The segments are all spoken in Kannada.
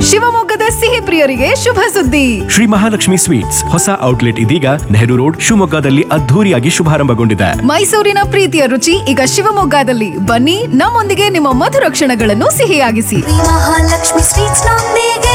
ಶಿವಮೊಗ್ಗದ ಸಿಹಿ ಪ್ರಿಯರಿಗೆ ಶುಭ ಸುದ್ದಿ ಶ್ರೀ ಮಹಾಲಕ್ಷ್ಮಿ ಸ್ವೀಟ್ಸ್ ಹೊಸ ಔಟ್ಲೆಟ್ ಇದೀಗ ನೆಹರು ರೋಡ್ ಶಿವಮೊಗ್ಗದಲ್ಲಿ ಅದ್ಧೂರಿಯಾಗಿ ಶುಭಾರಂಭಗೊಂಡಿದೆ ಮೈಸೂರಿನ ಪ್ರೀತಿಯ ರುಚಿ ಈಗ ಶಿವಮೊಗ್ಗದಲ್ಲಿ ಬನ್ನಿ ನಮ್ಮೊಂದಿಗೆ ನಿಮ್ಮ ಮಧುರ ಕ್ಷಣಗಳನ್ನು ಸಿಹಿಯಾಗಿಸಿ ಮಹಾಲಕ್ಷ್ಮಿ ಸ್ವೀಟ್ಸ್ ನೊಂದಿಗೆ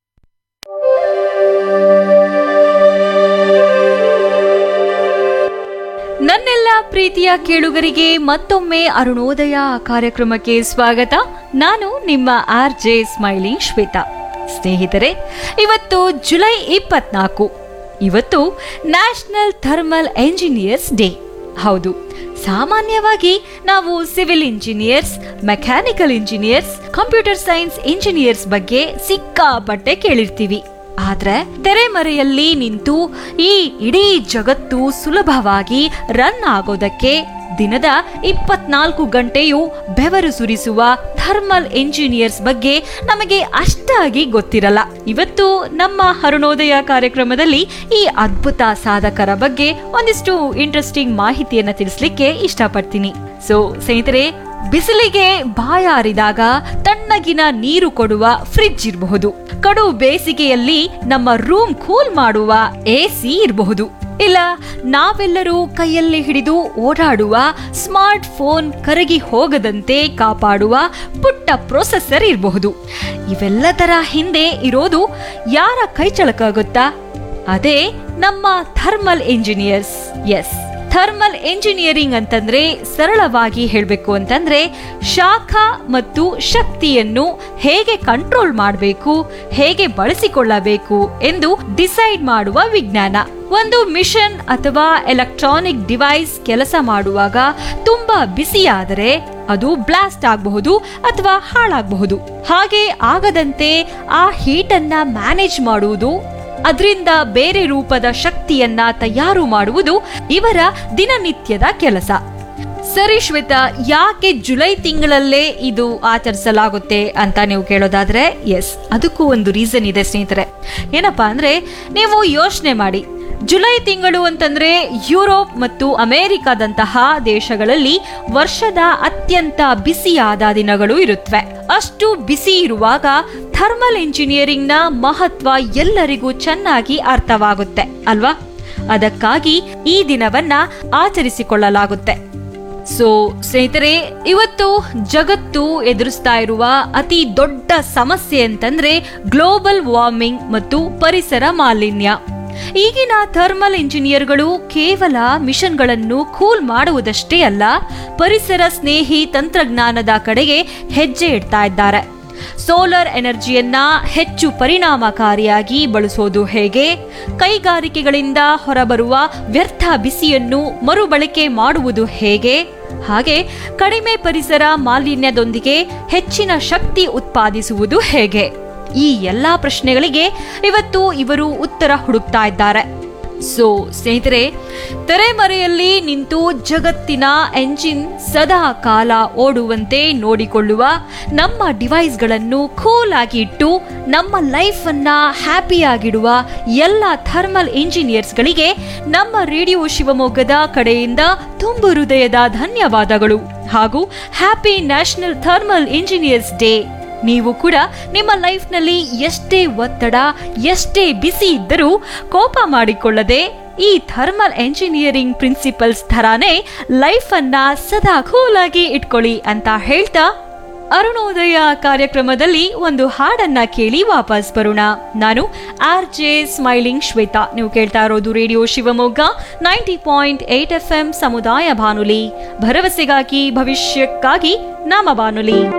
ನನ್ನೆಲ್ಲ ಪ್ರೀತಿಯ ಕೇಳುಗರಿಗೆ ಮತ್ತೊಮ್ಮೆ ಅರುಣೋದಯ ಕಾರ್ಯಕ್ರಮಕ್ಕೆ ಸ್ವಾಗತ ನಾನು ನಿಮ್ಮ ಆರ್ ಜೆ ಸ್ಮೈಲಿಂಗ್ ಶ್ವೇತಾ ಸ್ನೇಹಿತರೆ ಇವತ್ತು ಜುಲೈ ಇಪ್ಪತ್ನಾಲ್ಕು ಇವತ್ತು ನ್ಯಾಷನಲ್ ಥರ್ಮಲ್ ಎಂಜಿನಿಯರ್ಸ್ ಡೇ ಹೌದು ಸಾಮಾನ್ಯವಾಗಿ ನಾವು civil engineers mechanical engineers computer science engineers ಬಗ್ಗೆ ಸಿಕ್ಕಾಪಟ್ಟೆ ಕೇಳಿರ್ತೀವಿ ಆದ್ರೆ ತೆರೆಮರೆಯಲ್ಲಿ ನಿಂತು ಈ ಇಡೀ ಜಗತ್ತು ಸುಲಭವಾಗಿ ರನ್ ಆಗೋದಕ್ಕೆ ದಿನದ ಇಪ್ಪತ್ನಾಲ್ಕು ಗಂಟೆಯೂ ಬೆವರು ಸುರಿಸುವ ಥರ್ಮಲ್ ಇಂಜಿನಿಯರ್ಸ್ ಬಗ್ಗೆ ನಮಗೆ ಅಷ್ಟಾಗಿ ಗೊತ್ತಿರಲ್ಲ ಇವತ್ತು ನಮ್ಮ ಅರುಣೋದಯ ಕಾರ್ಯಕ್ರಮದಲ್ಲಿ ಈ ಅದ್ಭುತ ಸಾಧಕರ ಬಗ್ಗೆ ಒಂದಿಷ್ಟು ಇಂಟ್ರೆಸ್ಟಿಂಗ್ ಮಾಹಿತಿಯನ್ನ ತಿಳಿಸ್ಲಿಕ್ಕೆ ಇಷ್ಟಪಡ್ತೀನಿ ಸೊ ಸ್ನೇಹಿತರೆ ಬಿಸಿಲಿಗೆ ಬಾಯಾರಿದಾಗ ತಣ್ಣಗಿನ ನೀರು ಕೊಡುವ ಫ್ರಿಡ್ಜ್ ಇರಬಹುದು ಕಡು ಬೇಸಿಗೆಯಲ್ಲಿ ನಮ್ಮ ರೂಮ್ ಕೂಲ್ ಮಾಡುವ ಎಸಿ ಇರಬಹುದು ಇಲ್ಲ ನಾವೆಲ್ಲರೂ ಕೈಯಲ್ಲಿ ಹಿಡಿದು ಓಡಾಡುವ ಸ್ಮಾರ್ಟ್ ಫೋನ್ ಕರಗಿ ಹೋಗದಂತೆ ಕಾಪಾಡುವ ಪುಟ್ಟ ಪ್ರೊಸೆಸರ್ ಇರಬಹುದು ಇವೆಲ್ಲದರ ಹಿಂದೆ ಇರೋದು ಯಾರ ಕೈಚಳಕ ಗೊತ್ತಾ ಅದೇ ನಮ್ಮ ಥರ್ಮಲ್ ಇಂಜಿನಿಯರ್ಸ್ ಎಸ್ ಥರ್ಮಲ್ ಎಂಜಿನಿಯರಿಂಗ್ ಅಂತಂದ್ರೆ ಸರಳವಾಗಿ ಹೇಳಬೇಕು ಅಂತಂದ್ರೆ ಶಾಖ ಮತ್ತು ಶಕ್ತಿಯನ್ನು ಹೇಗೆ ಕಂಟ್ರೋಲ್ ಮಾಡಬೇಕು ಹೇಗೆ ಬಳಸಿಕೊಳ್ಳಬೇಕು ಎಂದು ಡಿಸೈಡ್ ಮಾಡುವ ವಿಜ್ಞಾನ ಒಂದು ಮಿಷನ್ ಅಥವಾ ಎಲೆಕ್ಟ್ರಾನಿಕ್ ಡಿವೈಸ್ ಕೆಲಸ ಮಾಡುವಾಗ ತುಂಬಾ ಬಿಸಿಯಾದರೆ ಅದು ಬ್ಲಾಸ್ಟ್ ಆಗಬಹುದು ಅಥವಾ ಹಾಳಾಗಬಹುದು ಹಾಗೆ ಆಗದಂತೆ ಆ ಹೀಟನ್ನ ಮ್ಯಾನೇಜ್ ಮಾಡುವುದು ಅದರಿಂದ ಬೇರೆ ರೂಪದ ಶಕ್ತಿಯನ್ನ ತಯಾರು ಮಾಡುವುದು ಇವರ ದಿನನಿತ್ಯದ ಕೆಲಸ ಸರಿ ಶ್ವೇತಾ ಯಾಕೆ ಜುಲೈ ತಿಂಗಳಲ್ಲೇ ಇದು ಆಚರಿಸಲಾಗುತ್ತೆ ಅಂತ ನೀವು ಕೇಳೋದಾದ್ರೆ ಎಸ್ ಅದಕ್ಕೂ ಒಂದು ರೀಸನ್ ಇದೆ ಸ್ನೇಹಿತರೆ ಏನಪ್ಪಾ ಅಂದ್ರೆ ನೀವು ಯೋಚನೆ ಮಾಡಿ ಜುಲೈ ತಿಂಗಳು ಅಂತಂದ್ರೆ ಯುರೋಪ್ ಮತ್ತು ಅಮೆರಿಕದಂತಹ ದೇಶಗಳಲ್ಲಿ ವರ್ಷದ ಅತ್ಯಂತ ಬಿಸಿಯಾದ ದಿನಗಳು ಇರುತ್ತವೆ ಅಷ್ಟು ಬಿಸಿ ಇರುವಾಗ ಥರ್ಮಲ್ ಇಂಜಿನಿಯರಿಂಗ್ನ ಮಹತ್ವ ಎಲ್ಲರಿಗೂ ಚೆನ್ನಾಗಿ ಅರ್ಥವಾಗುತ್ತೆ ಅಲ್ವಾ ಅದಕ್ಕಾಗಿ ಈ ದಿನವನ್ನ ಆಚರಿಸಿಕೊಳ್ಳಲಾಗುತ್ತೆ ಸೊ ಸ್ನೇಹಿತರೆ ಇವತ್ತು ಜಗತ್ತು ಎದುರಿಸ್ತಾ ಇರುವ ಅತಿ ದೊಡ್ಡ ಸಮಸ್ಯೆ ಅಂತಂದ್ರೆ ಗ್ಲೋಬಲ್ ವಾರ್ಮಿಂಗ್ ಮತ್ತು ಪರಿಸರ ಮಾಲಿನ್ಯ ಈಗಿನ ಥರ್ಮಲ್ ಇಂಜಿನಿಯರ್ಗಳು ಕೇವಲ ಮಿಷನ್ಗಳನ್ನು ಕೂಲ್ ಮಾಡುವುದಷ್ಟೇ ಅಲ್ಲ ಪರಿಸರ ಸ್ನೇಹಿ ತಂತ್ರಜ್ಞಾನದ ಕಡೆಗೆ ಹೆಜ್ಜೆ ಇಡ್ತಾ ಇದ್ದಾರೆ ಸೋಲಾರ್ ಎನರ್ಜಿಯನ್ನ ಹೆಚ್ಚು ಪರಿಣಾಮಕಾರಿಯಾಗಿ ಬಳಸೋದು ಹೇಗೆ ಕೈಗಾರಿಕೆಗಳಿಂದ ಹೊರಬರುವ ವ್ಯರ್ಥ ಬಿಸಿಯನ್ನು ಮರುಬಳಕೆ ಮಾಡುವುದು ಹೇಗೆ ಹಾಗೆ ಕಡಿಮೆ ಪರಿಸರ ಮಾಲಿನ್ಯದೊಂದಿಗೆ ಹೆಚ್ಚಿನ ಶಕ್ತಿ ಉತ್ಪಾದಿಸುವುದು ಹೇಗೆ ಈ ಎಲ್ಲಾ ಪ್ರಶ್ನೆಗಳಿಗೆ ಇವತ್ತು ಇವರು ಉತ್ತರ ಹುಡುಕ್ತಾ ಇದ್ದಾರೆ ಸೊ ಸ್ನೇಹಿತರೆ ತೆರೆಮರೆಯಲ್ಲಿ ನಿಂತು ಜಗತ್ತಿನ ಎಂಜಿನ್ ಸದಾ ಕಾಲ ಓಡುವಂತೆ ನೋಡಿಕೊಳ್ಳುವ ನಮ್ಮ ಡಿವೈಸ್ಗಳನ್ನು ಕೂಲ್ ಆಗಿ ಇಟ್ಟು ನಮ್ಮ ಲೈಫ್ ಅನ್ನ ಹ್ಯಾಪಿಯಾಗಿಡುವ ಎಲ್ಲ ಥರ್ಮಲ್ ಇಂಜಿನಿಯರ್ಸ್ಗಳಿಗೆ ನಮ್ಮ ರೇಡಿಯೋ ಶಿವಮೊಗ್ಗದ ಕಡೆಯಿಂದ ತುಂಬು ಹೃದಯದ ಧನ್ಯವಾದಗಳು ಹಾಗೂ happy national thermal engineers day ನೀವು ಕೂಡ ನಿಮ್ಮ ಲೈಫ್ನಲ್ಲಿ ಎಷ್ಟೇ ಒತ್ತಡ ಎಷ್ಟೇ ಬಿಸಿ ಇದ್ದರೂ ಕೋಪ ಮಾಡಿಕೊಳ್ಳದೆ ಈ ಥರ್ಮಲ್ ಎಂಜಿನಿಯರಿಂಗ್ ಪ್ರಿನ್ಸಿಪಲ್ಸ್ ಥರಾನೇ ಲೈಫ್ ಅನ್ನ ಸದಾ ಕೂಲಾಗಿ ಇಟ್ಕೊಳ್ಳಿ ಅಂತ ಹೇಳ್ತಾ ಅರುಣೋದಯ ಕಾರ್ಯಕ್ರಮದಲ್ಲಿ ಒಂದು ಹಾಡನ್ನ ಕೇಳಿ ವಾಪಸ್ ಬರೋಣ ನಾನು ಆರ್ ಜೆ ಸ್ಮೈಲಿಂಗ್ ಶ್ವೇತಾ ನೀವು ಕೇಳ್ತಾ ಇರೋದು radio Shivamogga ninety point eight F M ಸಮುದಾಯ ಬಾನುಲಿ ಭರವಸೆಗಾಗಿ ಭವಿಷ್ಯಕ್ಕಾಗಿ ನಮ್ಮ ಬಾನುಲಿ